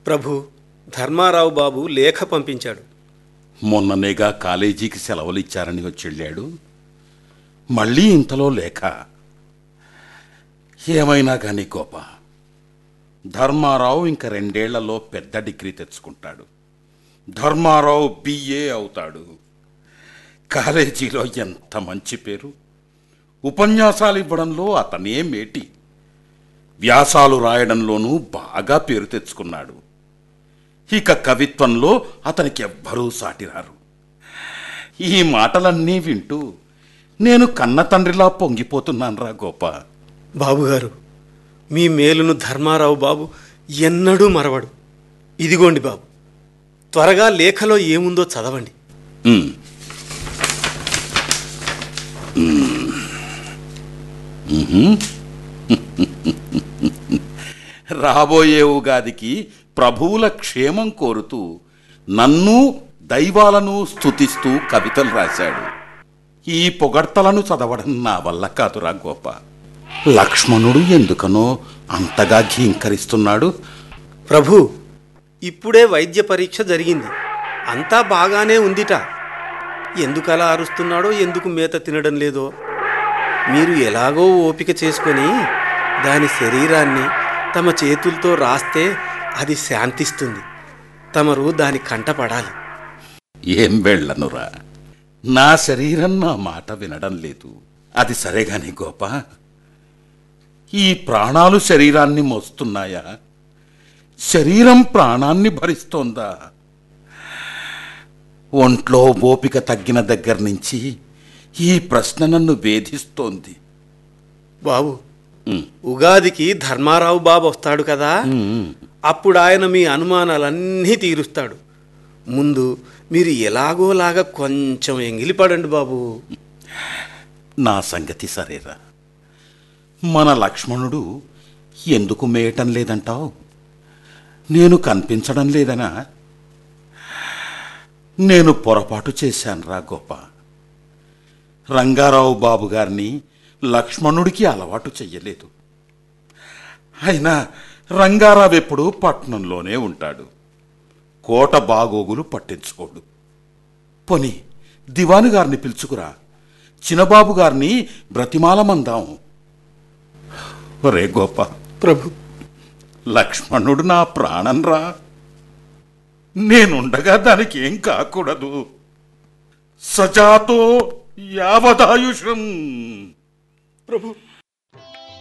ప్రభు ధర్మారావు బాబు లేఖ పంపించాడు మొన్ననేగా కాలేజీకి సెలవులు ఇచ్చారని వచ్చి వెళ్ళాడు మళ్ళీ ఇంతలో లేఖ ఏమైనా కానీ గోప ధర్మారావు ఇంక రెండేళ్లలో పెద్ద డిగ్రీ తెచ్చుకుంటాడు ధర్మారావు బిఏ అవుతాడు కాలేజీలో ఎంత మంచి పేరు ఉపన్యాసాలు ఇవ్వడంలో అతనే మేటి వ్యాసాలు రాయడంలోనూ బాగా పేరు తెచ్చుకున్నాడు ఇక కవిత్వంలో అతనికి ఎవ్వరూ సాటిరారు ఈ మాటలన్నీ వింటూ నేను కన్న తండ్రిలా పొంగిపోతున్నానురా గోప బాబుగారు మీ మేలును ధర్మారావు బాబు ఎన్నడూ మరవడు ఇదిగోండి బాబు త్వరగా లేఖలో ఏముందో చదవండి ఉమ్. ఉమ్. ఉహుం. రాబోయే ఉగాదికి ప్రభువుల క్షేమం కోరుతూ నన్ను దైవాలను స్తుతిస్తూ కవితలు రాశాడు ఈ పొగడ్తలను చదవడం నా వల్ల కాదురా గోప లక్ష్మణుడు ఎందుకనో అంతగా ఘీంకరిస్తున్నాడు ప్రభు ఇప్పుడే వైద్య పరీక్ష జరిగింది అంతా బాగానే ఉందిట ఎందుకలా అరుస్తున్నాడో ఎందుకు మేత తినడం లేదో మీరు ఎలాగో ఓపిక చేసుకొని దాని శరీరాన్ని తమ చేతులతో రాస్తే అది శాంతిస్తుంది తమరు దాని కంట పడాలి ఏం వెళ్ళనురా నా శరీరం నా మాట వినడం లేదు అది సరేగాని గోప ఈ ప్రాణాలు శరీరాన్ని మోస్తున్నాయా శరీరం ప్రాణాన్ని భరిస్తోందా ఒంట్లో ఓపిక తగ్గిన దగ్గర నుంచి ఈ ప్రశ్న నన్ను వేధిస్తోంది బాబు ఉమ్, ఉగాదికి ధర్మారావు బాబు వస్తాడు కదా ఉమ్, అప్పుడు ఆయన మీ అనుమానాలన్నీ తీరుస్తాడు ముందు మీరు ఎలాగోలాగా కొంచెం ఎంగిలిపడండి బాబు నా సంగతి సరేరా మన లక్ష్మణుడు ఎందుకు మేయటం లేదంటావు నేను కనిపించడం లేదనా నేను పొరపాటు చేశానురా గోప రంగారావు బాబు గారిని లక్ష్మణుడికి అలవాటు చెయ్యలేదు అయినా రంగారావు ఎప్పుడూ పట్నంలోనే ఉంటాడు కోట బాగోగులు పట్టించుకోడు పోని దివాను గారిని పిలుచుకురా చిన్నబాబు గారిని బ్రతిమాలమందాం ఒరే గోప ప్రభు లక్ష్మణుడు నా ప్రాణంరా నేనుండగా దానికి ఏం కాకూడదు సజాతో యావదాయుషం ప్రభు